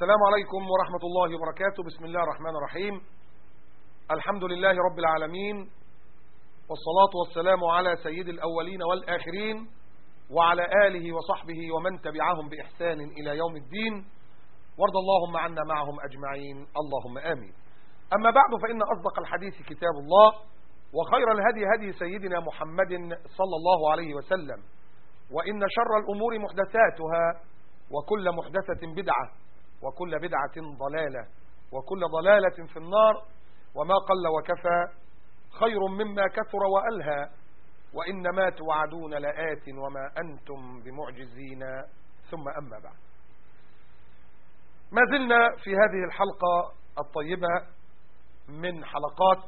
السلام عليكم ورحمة الله وبركاته بسم الله الرحمن الرحيم الحمد لله رب العالمين والصلاة والسلام على سيد الأولين والآخرين وعلى آله وصحبه ومن تبعهم بإحسان إلى يوم الدين وارض اللهم عنا معهم أجمعين اللهم آمين أما بعد فإن أصدق الحديث كتاب الله وخير الهدي هدي سيدنا محمد صلى الله عليه وسلم وإن شر الأمور محدثاتها وكل محدثة بدعة وكل بدعة ضلالة وكل ضلالة في النار وما قل وكفى خير مما كثر وألهى وإنما توعدون لآت وما أنتم بمعجزين ثم أما بعد ما زلنا في هذه الحلقة الطيبة من حلقات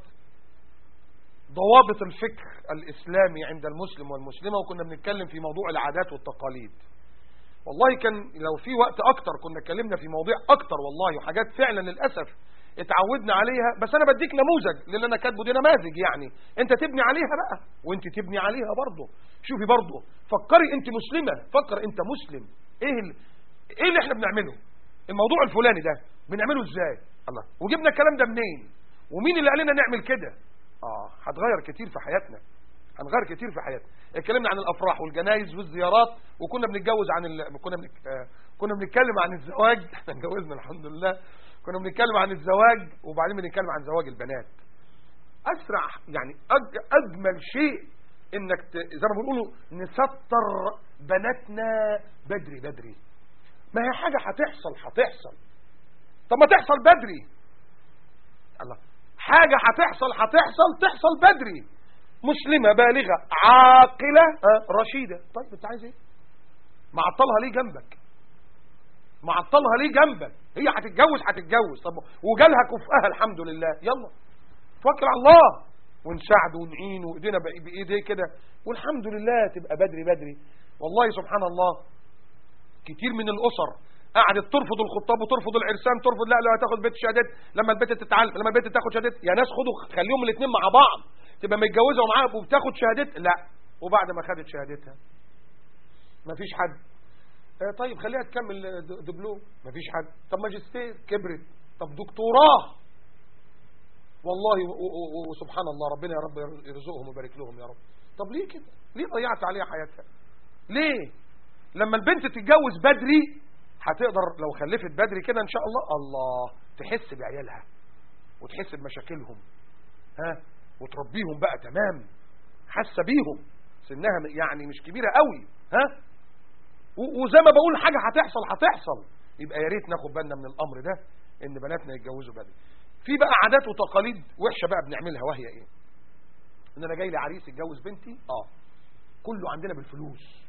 ضوابط الفكر الإسلامي عند المسلم والمسلمة وكنا بنتكلم في موضوع العادات والتقاليد والله كان لو في وقت أكتر كنا اتكلمنا في مواضيع أكتر والله وحاجات فعلا للأسف اتعودنا عليها بس أنا بديك نموذج لأن أنا كاتبه دي نماذج يعني أنت تبني عليها بقى وأنت تبني عليها برضه شوفي برضه فكري أنت مسلمة فكر أنت مسلم إيه ال... إيه اللي إحنا بنعمله الموضوع الفلاني ده بنعمله إزاي الله وجبنا الكلام ده منين ومين اللي قال لنا نعمل كده اه هتغير كتير في حياتنا هنغير كتير في حياتنا اتكلمنا عن الافراح والجنايز والزيارات وكنا بنتجوز عن ال... كنا بنك... آه... كنا بنتكلم عن الزواج احنا اتجوزنا الحمد لله كنا بنتكلم عن الزواج وبعدين بنتكلم عن زواج البنات اسرع يعني أج... اجمل شيء انك ت... زي ما بنقولوا نسطر بناتنا بدري بدري ما هي حاجه هتحصل هتحصل طب ما تحصل بدري الله حاجة هتحصل هتحصل تحصل بدري مسلمة بالغة عاقلة رشيدة طيب انت عايز ايه معطلها ليه جنبك معطلها ليه جنبك هي هتتجوز هتتجوز طب وجالها كفءها الحمد لله يلا توكل على الله ونساعده ونعينه وايدينا بايديه كده والحمد لله تبقى بدري بدري والله سبحان الله كتير من الاسر قعدت ترفض الخطاب وترفض العرسان ترفض لا لا هتاخد بنت شهادات لما البنت تتعلم لما البنت تاخد شهادات يا ناس خدوا خليهم الاثنين مع بعض تبقى متجوزه ومعاها وبتاخد شهادات لا وبعد ما خدت شهادتها مفيش حد آه طيب خليها تكمل دبلوم مفيش حد طب ماجستير كبرت طب دكتوراه والله وسبحان الله ربنا يا رب يرزقهم ويبارك لهم يا رب طب ليه كده ليه ضيعت عليها حياتها ليه لما البنت تتجوز بدري هتقدر لو خلفت بدري كده ان شاء الله الله تحس بعيالها وتحس بمشاكلهم ها وتربيهم بقى تمام حاسه بيهم سنها يعني مش كبيره قوي ها وزي ما بقول حاجه هتحصل هتحصل يبقى يا ريت ناخد بالنا من الامر ده ان بناتنا يتجوزوا بدري في بقى عادات وتقاليد وحشه بقى بنعملها وهي ايه ان انا جاي لي عريس يتجوز بنتي اه كله عندنا بالفلوس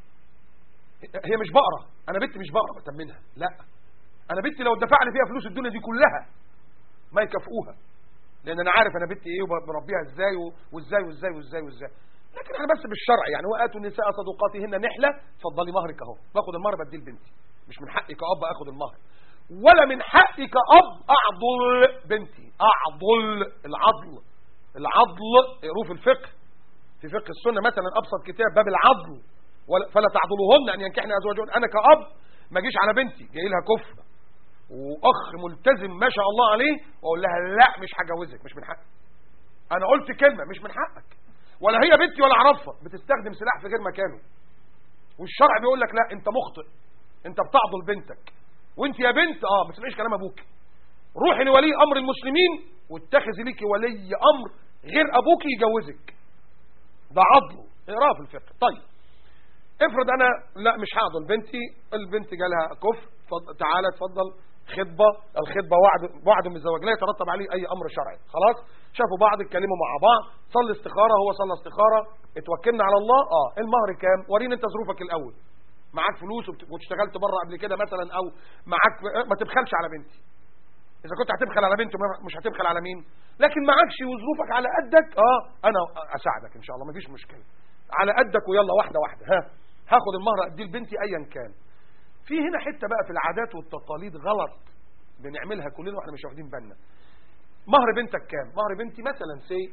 هي مش بقرة انا بنتي مش بقرة بتمنها لا انا بنتي لو دفع لي فيها فلوس الدنيا دي كلها ما يكافئوها لان انا عارف انا بنتي ايه وبربيها ازاي وازاي وازاي وازاي وازاي لكن احنا بس بالشرع يعني واتوا النساء صدقاتهن نحله اتفضلي مهرك اهو باخد المهر بديه لبنتي مش من حقي كاب اخد المهر ولا من حقي كاب اعضل بنتي اعضل العضل العضل اقروه في الفقه في فقه السنه مثلا ابسط كتاب باب العضل فلا تعضلوهن ان ينكحن ازواجهن انا كاب ما اجيش على بنتي جاي لها كفر واخ ملتزم ما شاء الله عليه واقول لها لا مش هجوزك مش من حقك انا قلت كلمه مش من حقك ولا هي بنتي ولا اعرفها بتستخدم سلاح في غير مكانه والشرع بيقول لك لا انت مخطئ انت بتعضل بنتك وانت يا بنت اه ما تسمعيش كلام ابوك روحي لولي امر المسلمين واتخذي ليكي ولي امر غير ابوك يجوزك ده عضله اقراه في الفقه طيب افرض انا لا مش هعضل بنتي البنت جالها كفر تعالى اتفضل خطبه الخطبه وعد وعد من الزواج لا يترتب عليه اي امر شرعي خلاص شافوا بعض اتكلموا مع بعض صلي استخاره هو صلى استخاره اتوكلنا على الله اه المهر كام وريني انت ظروفك الاول معاك فلوس واشتغلت بره قبل كده مثلا او معاك ما تبخلش على بنتي اذا كنت هتبخل على بنتي مش هتبخل على مين لكن معكش وظروفك على قدك اه انا اساعدك ان شاء الله مفيش مشكله على قدك ويلا واحده واحده ها هاخد المهر اديه لبنتي ايا كان في هنا حته بقى في العادات والتقاليد غلط بنعملها كلنا واحنا مش واخدين بالنا مهر بنتك كام مهر بنتي مثلا سي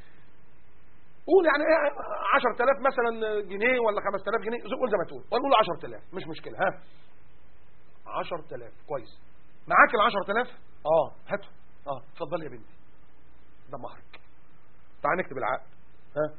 قول يعني ايه 10000 مثلا جنيه ولا 5000 جنيه قول زي ما تقول قول 10000 مش مشكله ها 10000 كويس معاك ال 10000 اه هاته اه اتفضل يا بنتي ده مهرك تعال نكتب العقد ها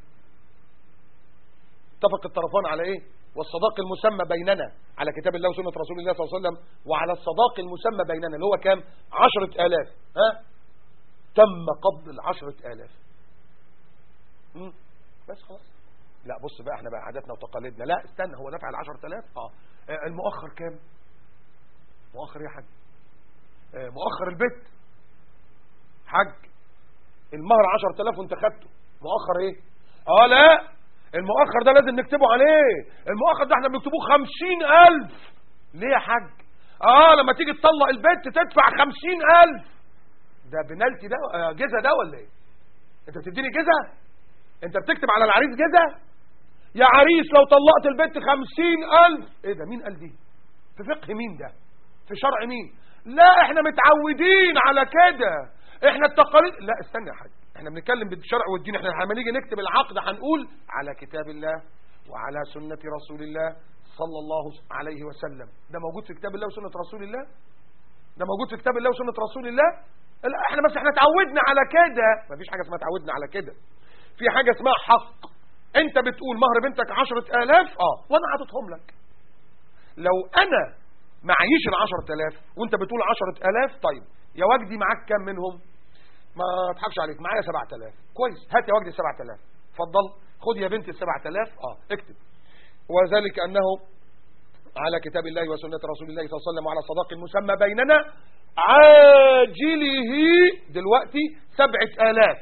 اتفق الطرفان على ايه والصداق المسمى بيننا على كتاب الله وسنة رسول الله صلى الله عليه وسلم وعلى الصداق المسمى بيننا اللي هو كام عشرة آلاف ها تم قبض العشرة آلاف مم. بس خلاص لا بص بقى احنا بقى عاداتنا وتقاليدنا لا استنى هو دفع العشرة آلاف اه آه، المؤخر كام مؤخر يا حاج آه، مؤخر البيت حاج المهر 10000 وانت خدته مؤخر ايه اه لا المؤخر ده لازم نكتبه عليه المؤخر ده احنا بنكتبه 50000 ليه يا حاج اه لما تيجي تطلق البيت تدفع 50000 ده بنالتي ده آه، جزا ده ولا ايه انت بتديني جزا انت بتكتب على العريس جزا يا عريس لو طلقت البنت 50000 ايه ده مين قال دي في فقه مين ده في شرع مين لا احنا متعودين على كده احنا التقاليد لا استنى يا حاج احنا بنتكلم بالشرع والدين احنا لما نيجي نكتب العقد هنقول على كتاب الله وعلى سنة رسول الله صلى الله عليه وسلم ده موجود في كتاب الله وسنة رسول الله ده موجود في كتاب الله وسنة رسول الله لا احنا بس احنا اتعودنا على كده مفيش حاجة اسمها اتعودنا على كده في حاجة اسمها حق انت بتقول مهر بنتك عشرة الاف اه وانا عطتهم لك لو انا معيش العشرة الاف وانت بتقول عشرة الاف طيب يا وجدي معاك كام منهم ما اضحكش عليك معايا سبعة الاف كويس هات يا وجدي سبعة الاف اتفضل خد يا بنتي السبعة الاف اه اكتب وذلك انه على كتاب الله وسنة رسول الله صلى الله عليه وسلم وعلى الصداق المسمى بيننا عاجله دلوقتي سبعة آلاف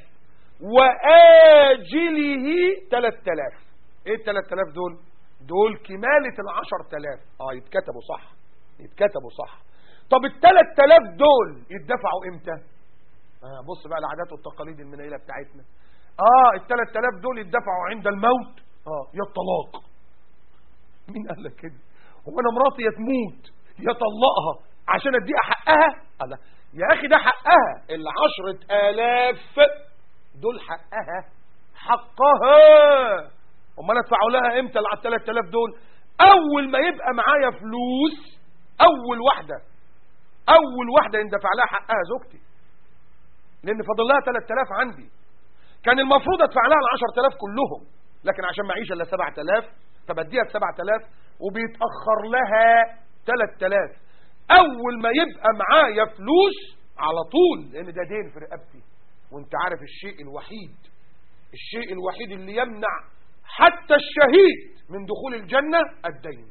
وآجله تلات آلاف ايه التلات آلاف دول دول كمالة العشر تلاف اه يتكتبوا صح يتكتبوا صح طب التلات آلاف دول يتدفعوا امتى آه بص بقى العادات والتقاليد المنيلة بتاعتنا اه التلات آلاف دول يتدفعوا عند الموت اه يا الطلاق مين قال لك كده هو انا مراتي يا تموت يا طلقها عشان اديها حقها الله يا اخي ده حقها العشرة الاف دول حقها حقها امال ادفعوا لها امتى على الثلاث الاف دول اول ما يبقى معايا فلوس اول واحدة اول واحدة يندفع لها حقها زوجتي لان فاضل لها 3000 عندي كان المفروض ادفع لها ال 10000 كلهم لكن عشان معيش الا 7000 فبديها ال 7000 وبيتاخر لها 3000 اول ما يبقى معايا فلوس على طول لان ده دين في رقبتي وانت عارف الشيء الوحيد الشيء الوحيد اللي يمنع حتى الشهيد من دخول الجنة الدين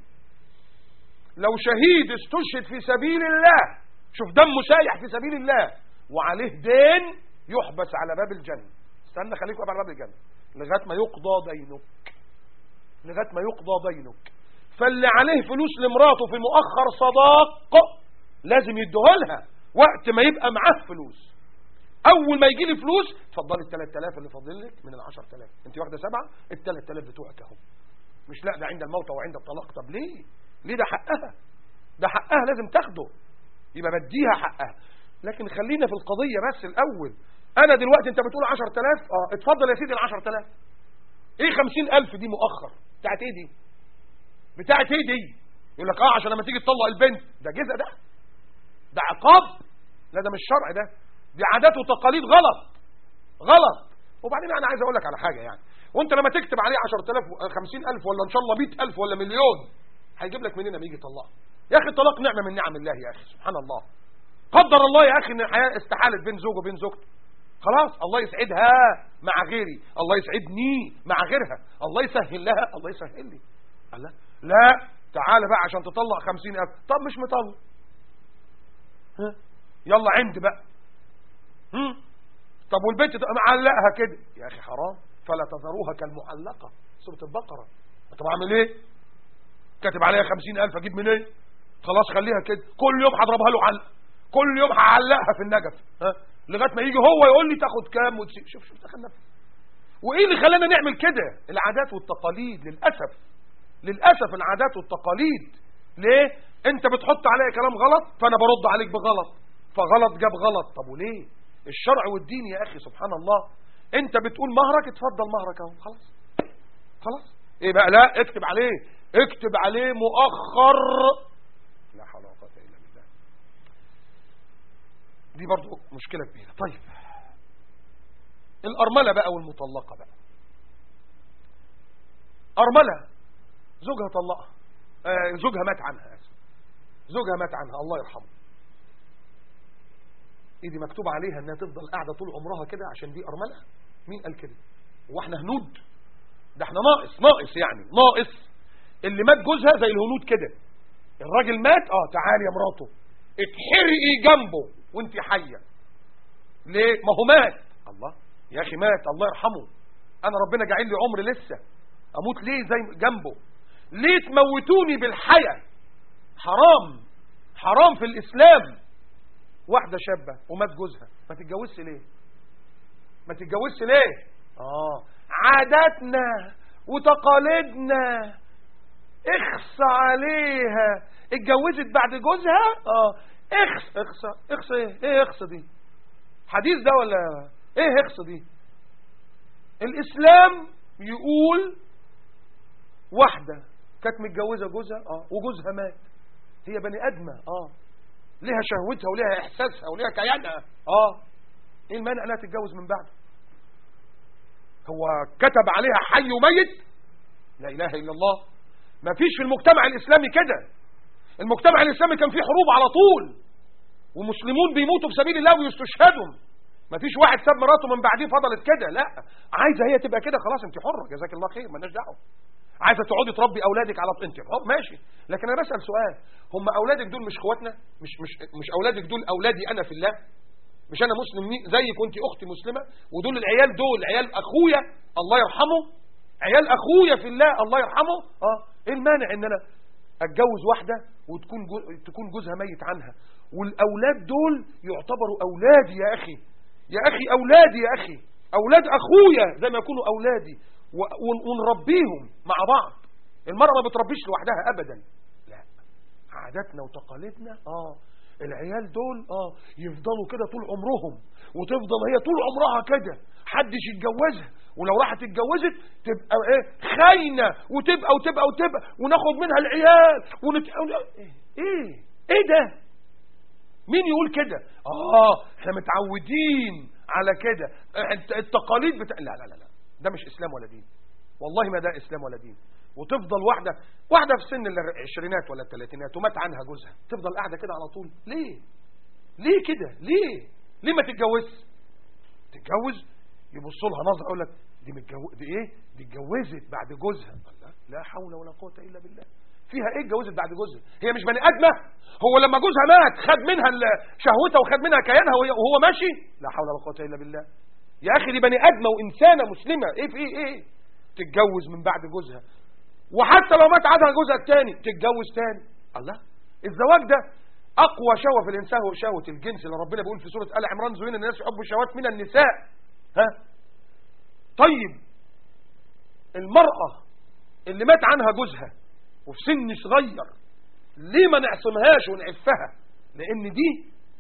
لو شهيد استشهد في سبيل الله شوف دمه سايح في سبيل الله وعليه دين يحبس على باب الجنة استنى خليك واقف على باب الجنة لغاية ما يقضى دينك لغاية ما يقضى دينك فاللي عليه فلوس لمراته في مؤخر صداق لازم يديها وقت ما يبقى معاه فلوس اول ما يجي لي فلوس اتفضلي ال 3000 اللي فاضل لك من ال 10000 انت واخده سبعه ال 3000 بتوعك اهو مش لا ده عند الموت وعند الطلاق طب ليه ليه ده حقها ده حقها لازم تاخده يبقى بديها حقها لكن خلينا في القضية بس الاول انا دلوقتي انت بتقول 10000 اه اتفضل يا سيدي ال 10000 ايه 50000 دي مؤخر بتاعت ايه دي بتاعت ايه دي يقول لك اه عشان لما تيجي تطلق البنت ده جزء ده ده عقاب لا ده مش شرع ده دي عادات وتقاليد غلط غلط وبعدين انا عايز اقول لك على حاجه يعني وانت لما تكتب عليه 10000 50000 ولا ان شاء الله 100000 ولا مليون هيجيب لك منين لما يجي يطلقها يا اخي الطلاق نعمه من نعم الله يا اخي سبحان الله قدر الله يا اخي ان الحياه استحالت بين زوج وبين زوجته خلاص الله يسعدها مع غيري الله يسعدني مع غيرها الله يسهل لها الله يسهل لي الله لا تعال بقى عشان تطلق 50000 طب مش مطلق ها يلا عند بقى هم؟ طب والبنت معلقها كده يا اخي حرام فلا تذروها كالمعلقة سورة البقرة طب اعمل ايه كاتب عليها خمسين الف اجيب منين إيه؟ خلاص خليها كده كل يوم هضربها له علق كل يوم هعلقها في النجف ها لغايه ما يجي هو يقول لي تاخد كام وتسيب شوف شوف دخل نفسه وايه اللي خلانا نعمل كده العادات والتقاليد للاسف للاسف العادات والتقاليد ليه انت بتحط عليا كلام غلط فانا برد عليك بغلط فغلط جاب غلط طب وليه الشرع والدين يا اخي سبحان الله انت بتقول مهرك اتفضل مهرك اهو خلاص خلاص ايه بقى لا اكتب عليه اكتب عليه مؤخر لا حول ولا قوه الا بالله دي برضو مشكلة كبيرة طيب الأرملة بقى والمطلقة بقى أرملة زوجها طلقها آه زوجها مات عنها آسف. زوجها مات عنها الله يرحمه ايه دي مكتوب عليها انها تفضل قاعدة طول عمرها كده عشان دي أرملة مين قال كده واحنا هنود ده احنا ناقص ناقص يعني ناقص اللي مات جوزها زي الهنود كده الراجل مات اه تعالي يا مراته اتحرقي جنبه وانت حية ليه ما هو مات الله يا اخي مات الله يرحمه انا ربنا جعل لي عمر لسه اموت ليه زي جنبه ليه تموتوني بالحياة حرام حرام في الاسلام واحدة شابة ومات جوزها ما تتجوزش ليه ما تتجوزش ليه اه عاداتنا وتقاليدنا اخص عليها اتجوزت بعد جوزها اه اخص اخص اخص ايه ايه اخص دي حديث ده ولا ايه اخص دي الاسلام يقول واحدة كانت متجوزة جوزها اه وجوزها مات هي بني ادمة اه ليها شهوتها وليها احساسها وليها كيانها اه ايه المانع انها تتجوز من بعده هو كتب عليها حي وميت لا اله الا الله ما فيش في المجتمع الاسلامي كده المجتمع الاسلامي كان فيه حروب على طول ومسلمون بيموتوا في سبيل الله ويستشهدوا ما فيش واحد ساب مراته من بعديه فضلت كده لا عايزه هي تبقى كده خلاص انت حره جزاك الله خير مالناش دعوه عايزه تقعدي تربي اولادك على انت حر ماشي لكن انا بسال سؤال هم اولادك دول مش اخواتنا مش مش مش اولادك دول اولادي انا في الله مش انا مسلم زيك وانت اختي مسلمه ودول العيال دول عيال اخويا الله يرحمه عيال اخويا في الله الله يرحمه اه ايه المانع ان انا اتجوز واحده وتكون جو تكون جوزها ميت عنها والاولاد دول يعتبروا اولادي يا اخي يا اخي اولادي يا اخي اولاد اخويا زي ما يكونوا اولادي ونربيهم مع بعض المرأة ما بتربيش لوحدها ابدا لا عاداتنا وتقاليدنا اه العيال دول اه يفضلوا كده طول عمرهم وتفضل هي طول عمرها كده حدش يتجوزها ولو راحت اتجوزت تبقى ايه خاينه وتبقى وتبقى وتبقى وناخد منها العيال ونت... ايه ايه ده مين يقول كده اه احنا متعودين على كده التقاليد بتاع لا لا لا لا ده مش اسلام ولا دين والله ما ده اسلام ولا دين وتفضل واحدة واحدة في سن العشرينات ولا الثلاثينات ومات عنها جوزها تفضل قاعدة كده على طول ليه ليه كده ليه ليه ما تتجوز تتجوز يبصوا لها نظرة يقول لك دي متجو... دي ايه دي اتجوزت بعد جوزها لا لا حول ولا قوة الا بالله فيها ايه اتجوزت بعد جوزها هي مش بني ادمه هو لما جوزها مات خد منها شهوتها وخد منها كيانها وهو ماشي لا حول ولا قوة الا بالله يا اخي دي بني ادمه وانسانه مسلمه ايه في ايه ايه تتجوز من بعد جوزها وحتى لو مات عادها جوزها الثاني تتجوز تاني الله الزواج ده اقوى شهوه في الانسان هو شهوه الجنس اللي ربنا بيقول في سوره ال عمران زوين الناس يحبوا الشهوات من النساء ها طيب المراه اللي مات عنها جوزها وفي سن صغير ليه ما نعصمهاش ونعفها لان دي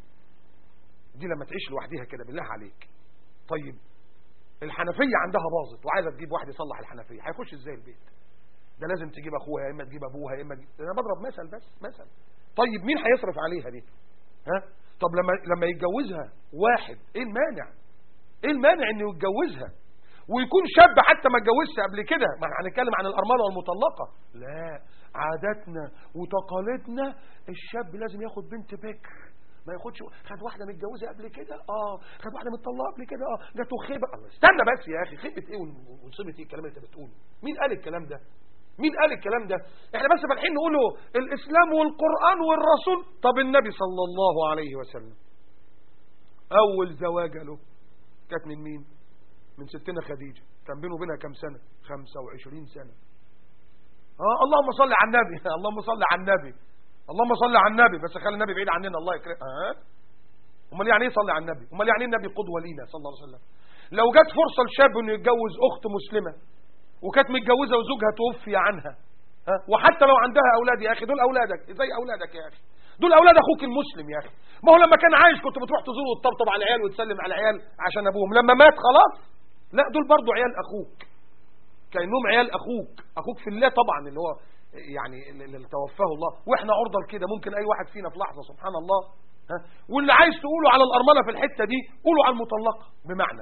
دي لما تعيش لوحدها كده بالله عليك طيب الحنفيه عندها باظت وعايزه تجيب واحد يصلح الحنفيه هيخش ازاي البيت ده لازم تجيب اخوها يا اما تجيب ابوها يا اما تجيب... انا بضرب مثل بس مثل طيب مين هيصرف عليها دي ها طب لما لما يتجوزها واحد ايه المانع ايه المانع انه يتجوزها ويكون شاب حتى ما اتجوزش قبل كده ما احنا هنتكلم عن الارمله والمطلقه لا عاداتنا وتقاليدنا الشاب لازم ياخد بنت بكر ما ياخدش خد واحده متجوزه قبل كده اه خد واحده متطلقه قبل كده اه جاته خيبه الله استنى بس يا اخي خيبه ايه ونصيبه ايه الكلام اللي انت بتقوله مين قال الكلام ده مين قال الكلام ده احنا بس فالحين نقوله الاسلام والقرآن والرسول طب النبي صلى الله عليه وسلم اول زواجه له كانت من مين من ستنا خديجة كان بينه وبينها كم سنة 25 سنة اه اللهم صل على النبي اللهم صل على النبي اللهم صل على النبي بس خلي النبي بعيد عننا الله يكرمه اه امال يعني ايه صلي على النبي امال يعني ايه النبي قدوه لينا صلى الله عليه وسلم لو جت فرصه لشاب انه يتجوز اخت مسلمه وكانت متجوزه وزوجها توفي عنها ها وحتى لو عندها اولاد يا اخي دول اولادك زي اولادك يا اخي دول اولاد اخوك المسلم يا اخي ما هو لما كان عايش كنت بتروح تزوره وتطبطب على العيال وتسلم على العيال عشان ابوهم لما مات خلاص لا دول برضو عيال اخوك كانهم عيال اخوك اخوك في الله طبعا اللي هو يعني اللي توفاه الله واحنا عرضه لكده ممكن اي واحد فينا في لحظه سبحان الله ها واللي عايز تقوله على الأرملة في الحتة دي قوله على المطلقة بمعنى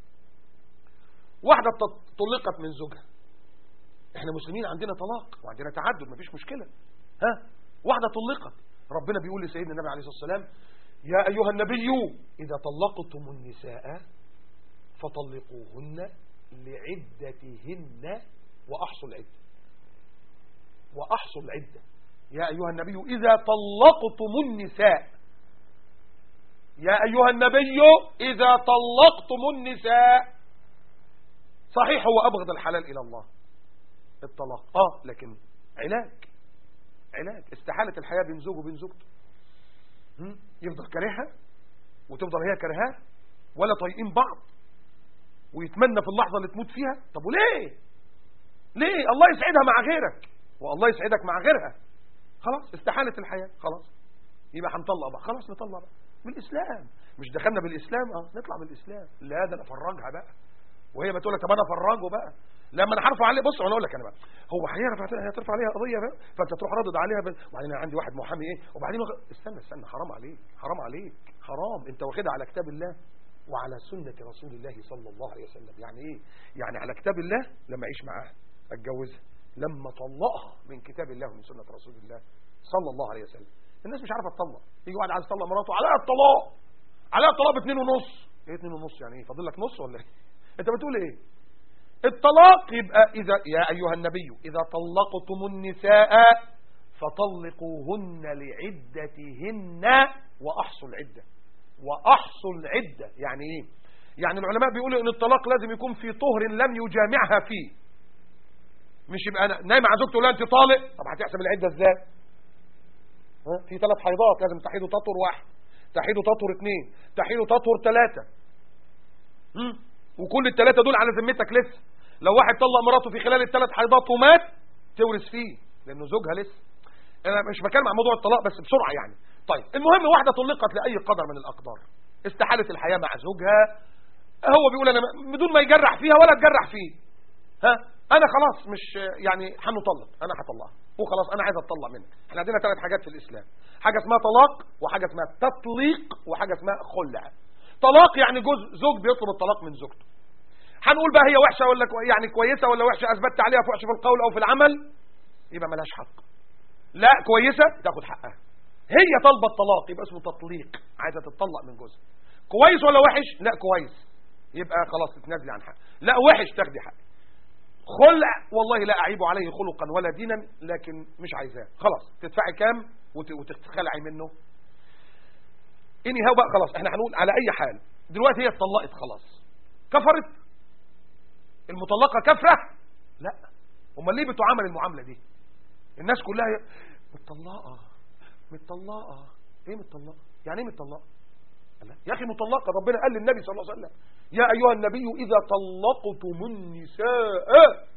واحدة طلقت من زوجها احنا مسلمين عندنا طلاق وعندنا تعدد مفيش مشكلة ها واحدة طلقت ربنا بيقول لسيدنا النبي عليه الصلاة والسلام يا أيها النبي إذا طلقتم النساء فطلقوهن لعدتهن وأحصوا العدة وأحصوا العدة يا أيها النبي إذا طلقتم النساء يا أيها النبي إذا طلقتم النساء صحيح هو أبغض الحلال إلى الله الطلاق آه لكن علاج علاج استحالة الحياة بين زوج وبين زوجته يفضل كارهها وتفضل هي كارهاه ولا طايقين بعض ويتمنى في اللحظة اللي تموت فيها طب وليه ليه الله يسعدها مع غيرك والله يسعدك مع غيرها خلاص استحالت الحياة خلاص يبقى هنطلق بقى خلاص نطلق بقى بالإسلام مش دخلنا بالإسلام اه نطلع بالإسلام لا ده انا افرجها بقى وهي بتقول لك طب انا افرجه بقى لما انا هرفع عليه بص انا اقول لك انا بقى هو هيعرف هترفع عليها قضيه بقى فانت تروح ردد عليها وبعدين انا عندي واحد محامي ايه وبعدين وغ... استنى استنى حرام عليك حرام عليك حرام انت واخدها على كتاب الله وعلى سنة رسول الله صلى الله عليه وسلم يعني ايه يعني على كتاب الله لما اعيش معاها اتجوزها لما طلقها من كتاب الله ومن سنة رسول الله صلى الله عليه وسلم الناس مش عارفه تطلق يجي واحد عايز يطلق مراته عليها الطلاق عليها الطلاق باتنين ونص ايه اتنين ونص يعني ايه فاضل لك نص ولا ايه انت بتقول ايه الطلاق يبقى اذا يا ايها النبي اذا طلقتم النساء فطلقوهن لعدتهن واحصوا العده واحصوا العده يعني ايه يعني العلماء بيقولوا ان الطلاق لازم يكون في طهر لم يجامعها فيه مش يبقى انا نايم مع زوجته لا انت طالق طب هتحسب العده ازاي في ثلاث حيضات لازم تحيض تطهر واحد تحيض تطهر اثنين تحيض تطهر ثلاثة وكل الثلاثة دول على ذمتك لسه لو واحد طلق مراته في خلال الثلاث حيضات ومات تورث فيه لانه زوجها لسه انا مش بتكلم عن موضوع الطلاق بس بسرعة يعني طيب المهم واحدة طلقت لأي قدر من الأقدار استحالت الحياة مع زوجها هو بيقول أنا بدون ما يجرح فيها ولا تجرح فيه ها أنا خلاص مش يعني هنطلق أنا هطلقها وخلاص أنا عايز أطلق منك احنا عندنا ثلاث حاجات في الإسلام حاجة اسمها طلاق وحاجة اسمها تطليق وحاجة اسمها خلع طلاق يعني جوز زوج بيطلب الطلاق من زوجته هنقول بقى هي وحشة ولا كو يعني كويسة ولا وحشة أثبتت عليها فحش في القول أو في العمل يبقى ملهاش حق لا كويسة تاخد حقها هي طالبة الطلاق يبقى اسمه تطليق عايزة تتطلق من جوزها كويس ولا وحش لا كويس يبقى خلاص تتنازلي عن حق لا وحش تاخدي حق خلع والله لا أعيب عليه خلقا ولا دينا لكن مش عايزاه خلاص تدفعي كام وتتخلعي منه اني هو بقى خلاص احنا هنقول على اي حال دلوقتي هي اتطلقت خلاص كفرت المطلقة كفرة لا امال ليه بتعامل المعاملة دي الناس كلها متطلقة متطلقة ايه متطلقة يعني ايه متطلقة يا اخي مطلقة ربنا قال للنبي صلى الله عليه وسلم يا ايها النبي اذا طلقتم النساء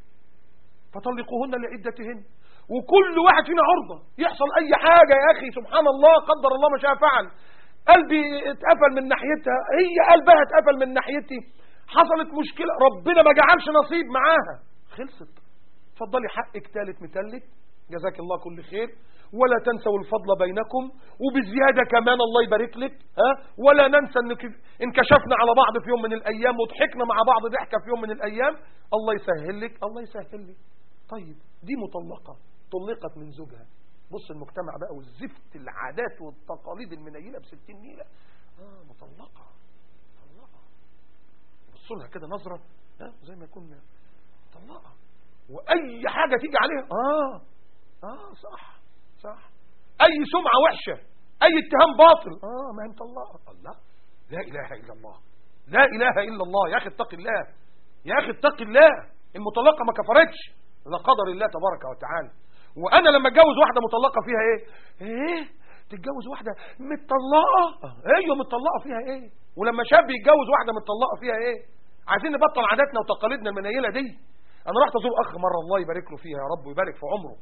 فطلقوهن لعدتهن وكل واحد فينا عرضة يحصل اي حاجة يا اخي سبحان الله قدر الله ما شاء فعل قلبي اتقفل من ناحيتها هي قلبها اتقفل من ناحيتي حصلت مشكلة ربنا ما جعلش نصيب معاها خلصت اتفضلي حقك تالت متلت جزاك الله كل خير ولا تنسوا الفضل بينكم وبزيادة كمان الله يبارك لك ها ولا ننسى انك انكشفنا على بعض في يوم من الايام وضحكنا مع بعض ضحكة في يوم من الايام الله يسهل لك الله يسهل لك طيب دي مطلقة طلقت من زوجها بص المجتمع بقى والزفت العادات والتقاليد المنيلة بستين نيلة اه مطلقة مطلقة بصوا لها كده نظرة ها زي ما يكون مطلقة واي حاجة تيجي عليها اه اه صح صح اي سمعة وحشة اي اتهام باطل اه ما هي مطلقة الله لا اله الا الله لا اله الا الله يا اخي اتق الله يا اخي اتق الله المطلقة ما كفرتش ده قدر الله تبارك وتعالى وانا لما اتجوز واحدة مطلقة فيها ايه ايه تتجوز واحدة متطلقة ايوه متطلقة فيها ايه ولما شاب يتجوز واحدة متطلقة فيها ايه عايزين نبطل عاداتنا وتقاليدنا المنيلة دي انا رحت ازور اخ مرة الله يبارك له فيها يا رب ويبارك في عمره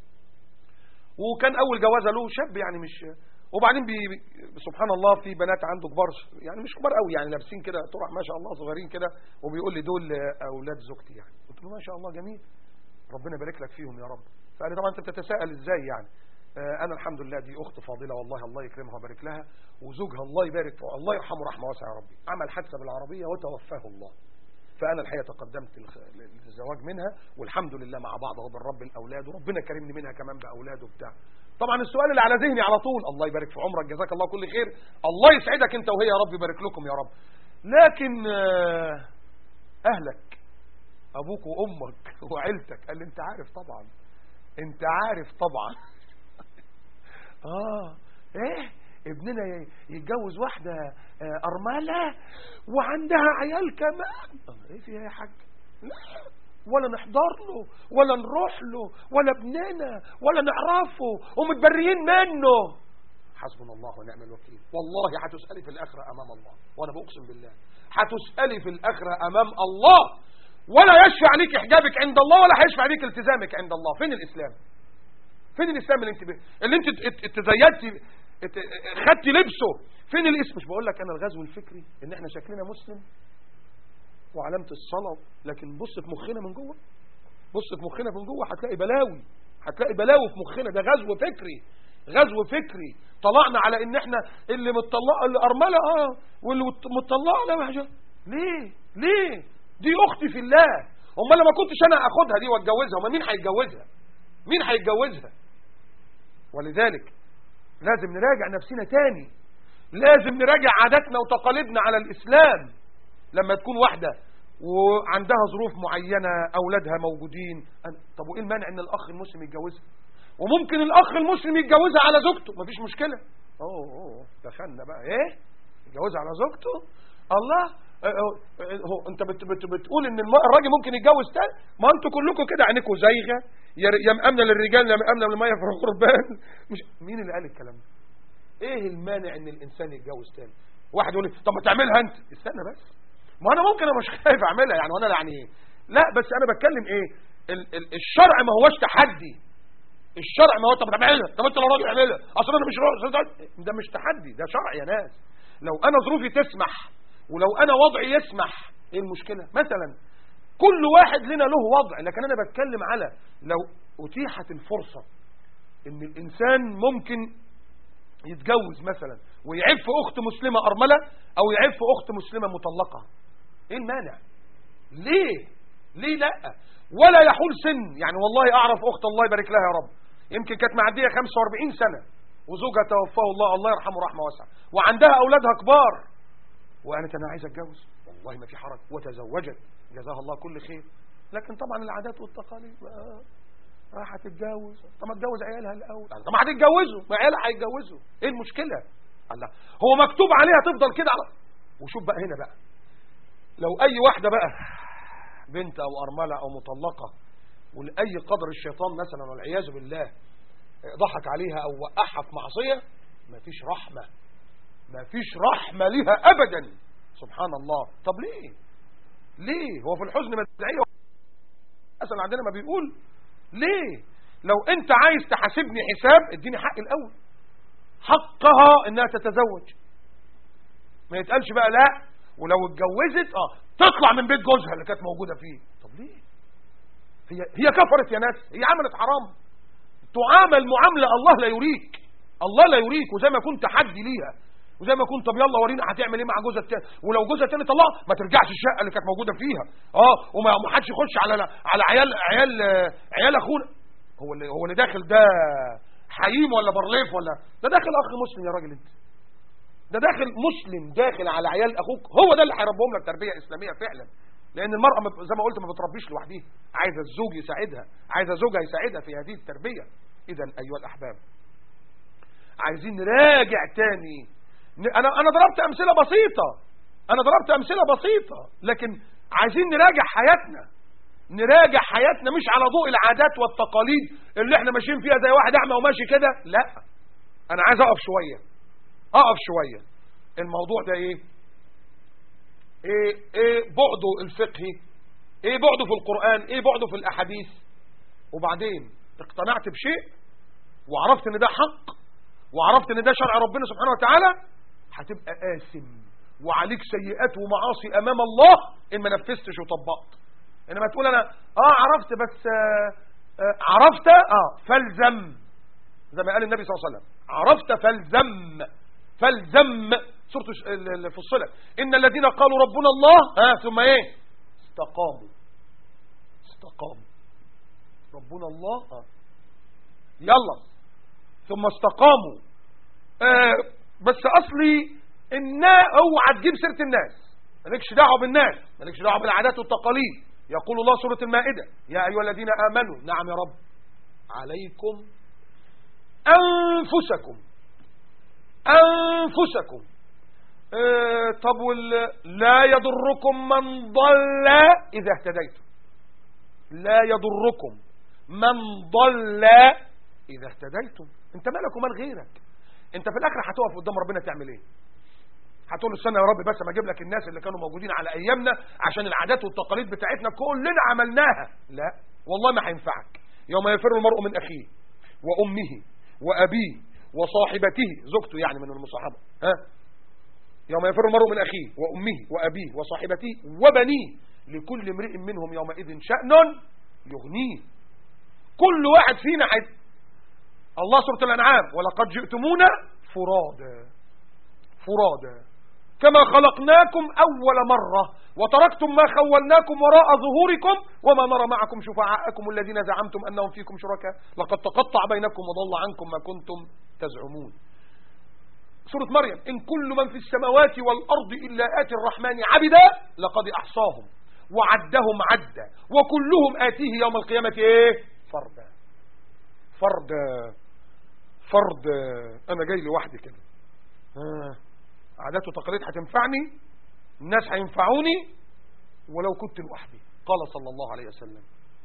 وكان اول جوازه له شاب يعني مش وبعدين بي سبحان الله في بنات عنده كبار يعني مش كبار قوي يعني لابسين كده طرح ما شاء الله صغيرين كده وبيقول لي دول اولاد زوجتي يعني قلت له ما شاء الله جميل ربنا يبارك لك فيهم يا رب فقال لي طبعا انت بتتساءل ازاي يعني آه، انا الحمد لله دي اخت فاضله والله الله يكرمها ويبارك لها وزوجها الله يبارك فيه الله يرحمه رحمه واسعه يا ربي عمل حادثه بالعربيه وتوفاه الله فانا الحقيقه تقدمت الخ- للزواج منها والحمد لله مع بعض اهو بالرب الاولاد وربنا كرمني منها كمان باولاد وبتاع طبعا السؤال اللي على ذهني على طول الله يبارك في عمرك جزاك الله كل خير الله يسعدك انت وهي يا رب يبارك لكم يا رب لكن آه، اهلك ابوك وامك وعيلتك قال لي انت عارف طبعا انت عارف طبعا اه ايه ابننا ي- يتجوز واحدة آه، أرملة وعندها عيال كمان الله، ايه فيها يا حاج لا ولا نحضر له ولا نروح له ولا ابننا ولا نعرفه ومتبريين منه حسبنا الله ونعم الوكيل والله هتسألي في الآخرة أمام الله وأنا بأقسم بالله هتسألي في الآخرة أمام الله ولا يشفع ليك حجابك عند الله ولا هيشفع ليك التزامك عند الله فين الإسلام فين الإسلام اللي انت ب... اللي انت ات- ات- تزيدتي ات- خدتي لبسه فين الاسم مش بقول لك انا الغزو الفكري ان احنا شكلنا مسلم وعلامة الصلاة لكن بص في مخنا من جوه بص في مخنا من جوه هتلاقي بلاوي هتلاقي بلاوي في مخنا ده غزو فكري غزو فكري طلعنا على ان احنا اللي متطلقه اللي ارمله اه واللي مت- متطلقه لا محجة ليه ليه دي اختي في الله امال لما كنتش انا اخدها دي واتجوزها امال مين هيتجوزها مين هيتجوزها ولذلك لازم نراجع نفسنا تاني لازم نراجع عاداتنا وتقاليدنا على الإسلام لما تكون واحدة وعندها ظروف معينة أولادها موجودين أن- طب وإيه المانع إن الأخ المسلم يتجوزها وممكن الأخ المسلم يتجوزها على زوجته مفيش مشكلة أوه أوه دخلنا بقى إيه يتجوزها على زوجته الله آه، آه، آه، هو انت بت بت بتقول ان الم- الراجل ممكن يتجوز تاني ما انتوا كلكم كده عينيكم زايغه يا ر- يا مأمنه للرجال يا مأمنه للميه في القربان مش مين اللي قال الكلام ده ايه المانع ان الانسان يتجوز تاني واحد يقول لي طب ما تعملها انت استنى بس ما انا ممكن انا مش خايف اعملها يعني وانا يعني ايه لا بس انا بتكلم ايه ال ال الشرع ما هوش تحدي الشرع ما هو طب تعملها طب انت لو راجل اعملها اصل انا مش راجل ده مش تحدي ده شرع يا ناس لو انا ظروفي تسمح ولو انا وضعي يسمح ايه المشكله مثلا كل واحد لنا له وضع لكن انا بتكلم على لو اتيحت الفرصه ان الانسان ممكن يتجوز مثلا ويعف اخت مسلمه ارمله او يعف اخت مسلمه مطلقه ايه المانع ليه ليه لا ولا يحول سن يعني والله اعرف اخت الله يبارك لها يا رب يمكن كانت معديه 45 سنه وزوجها توفاه الله الله يرحمه رحمه واسعه وعندها اولادها كبار وقالت انا عايز اتجوز والله ما في حرج وتزوجت جزاها الله كل خير لكن طبعا العادات والتقاليد بقى راح تتجوز طب ما تجوز عيالها الاول طب ما هتتجوزوا ما عيالها هيتجوزوا ايه المشكله الله هو مكتوب عليها تفضل كده على وشوف بقى هنا بقى لو اي واحده بقى بنت او ارمله او مطلقه ولاي قدر الشيطان مثلا والعياذ بالله ضحك عليها او وقعها في معصيه مفيش رحمه مفيش رحمه ليها ابدا سبحان الله طب ليه ليه هو في الحزن مدعيه مثلا عندنا ما بيقول ليه لو انت عايز تحاسبني حساب اديني حق الاول حقها انها تتزوج ما يتقالش بقى لا ولو اتجوزت اه تطلع من بيت جوزها اللي كانت موجوده فيه طب ليه هي هي كفرت يا ناس هي عملت حرام تعامل معامله الله لا يريك الله لا يريك وزي ما كنت تحدي ليها وزي ما كنت طب يلا ورينا هتعمل ايه مع جوزها التاني ولو جوزها التاني طلع ما ترجعش الشقه اللي كانت موجوده فيها اه وما ما حدش يخش على على عيال عيال عيال اخونا هو اللي هو اللي داخل ده حييم ولا برليف ولا ده داخل اخ مسلم يا راجل انت ده داخل مسلم داخل على عيال اخوك هو ده اللي هيربهم لك تربيه اسلاميه فعلا لان المراه ما- زي ما قلت ما بتربيش لوحديها عايزه الزوج يساعدها عايزه زوجها يساعدها في هذه التربيه اذا ايها الاحباب عايزين نراجع تاني ن- انا انا ضربت امثله بسيطه انا ضربت امثله بسيطه لكن عايزين نراجع حياتنا نراجع حياتنا مش على ضوء العادات والتقاليد اللي احنا ماشيين فيها زي واحد اعمى وماشي كده لا انا عايز اقف شويه اقف شويه الموضوع ده ايه ايه ايه بعده الفقهي ايه بعده في القران ايه بعده في الاحاديث وبعدين اقتنعت بشيء وعرفت ان ده حق وعرفت ان ده شرع ربنا سبحانه وتعالى هتبقى آثم وعليك سيئات ومعاصي امام الله ان ما نفذتش وطبقت انما تقول انا اه عرفت بس آه آه عرفت اه فالزم زي ما قال النبي صلى الله عليه وسلم عرفت فالزم فالزم سورة الش- ال- ال- فصلت إن الذين قالوا ربنا الله ها ثم إيه استقاموا استقاموا ربنا الله ها يلا ثم استقاموا آه بس أصلي إن اوعى تجيب سيرة الناس مالكش دعوة بالناس مالكش دعوة بالعادات والتقاليد يقول الله سورة المائدة يا أيها الذين آمنوا نعم يا رب عليكم أنفسكم أنفسكم آه طب وال... لا يضركم من ضل إذا اهتديتم لا يضركم من ضل إذا اهتديتم انت مالك ومال غيرك انت في الآخر هتقف قدام ربنا تعمل ايه هتقول له استنى يا رب بس ما اجيب لك الناس اللي كانوا موجودين على ايامنا عشان العادات والتقاليد بتاعتنا كلنا عملناها لا والله ما هينفعك يوم يفر المرء من اخيه وامه وابيه وصاحبته زوجته يعني من المصاحبه ها يوم يفر المرء من اخيه وامه وابيه وصاحبته وبنيه لكل امرئ منهم يومئذ شأن يغنيه كل واحد فينا حي... الله سورة الأنعام ولقد جئتمونا فرادا فرادا كما خلقناكم أول مرة وتركتم ما خولناكم وراء ظهوركم وما نرى معكم شفعاءكم الذين زعمتم أنهم فيكم شركاء لقد تقطع بينكم وضل عنكم ما كنتم تزعمون سورة مريم إن كل من في السماوات والأرض إلا آتي الرحمن عبدا لقد أحصاهم وعدهم عدا وكلهم آتيه يوم القيامة إيه فردا فردا فردا أنا جاي لوحدي كده آه. عادات وتقاليد هتنفعني الناس هينفعوني ولو كنت لوحدي قال صلى الله عليه وسلم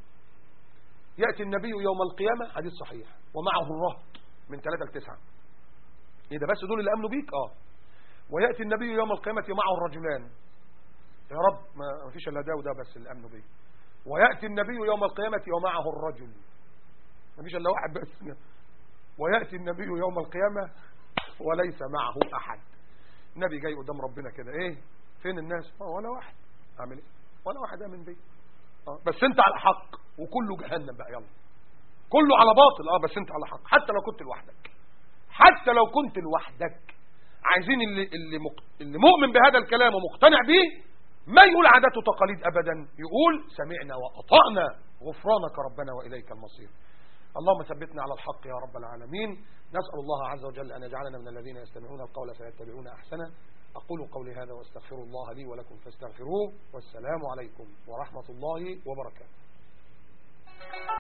يأتي النبي يوم القيامة حديث صحيح ومعه الرهط من ثلاثة لتسعة ايه ده بس دول اللي امنوا بيك اه ويأتي النبي يوم القيامة معه الرجلان يا رب ما فيش الا ده وده بس اللي امنوا بيه ويأتي النبي يوم القيامة ومعه الرجل ما فيش الا واحد بس ويأتي النبي يوم القيامة وليس معه احد النبي جاي قدام ربنا كده ايه فين الناس اه ولا واحد اعمل ايه ولا واحد امن بيه اه بس انت على حق وكله جهنم بقى يلا كله على باطل اه بس انت على حق حتى لو كنت لوحدك حتى لو كنت لوحدك عايزين اللي, اللي, مق... اللي مؤمن بهذا الكلام ومقتنع به ما يقول عادات وتقاليد ابدا يقول سمعنا واطعنا غفرانك ربنا واليك المصير اللهم ثبتنا على الحق يا رب العالمين نسأل الله عز وجل أن يجعلنا من الذين يستمعون القول فيتبعون أحسنه أقول قولي هذا واستغفر الله لي ولكم فاستغفروه والسلام عليكم ورحمة الله وبركاته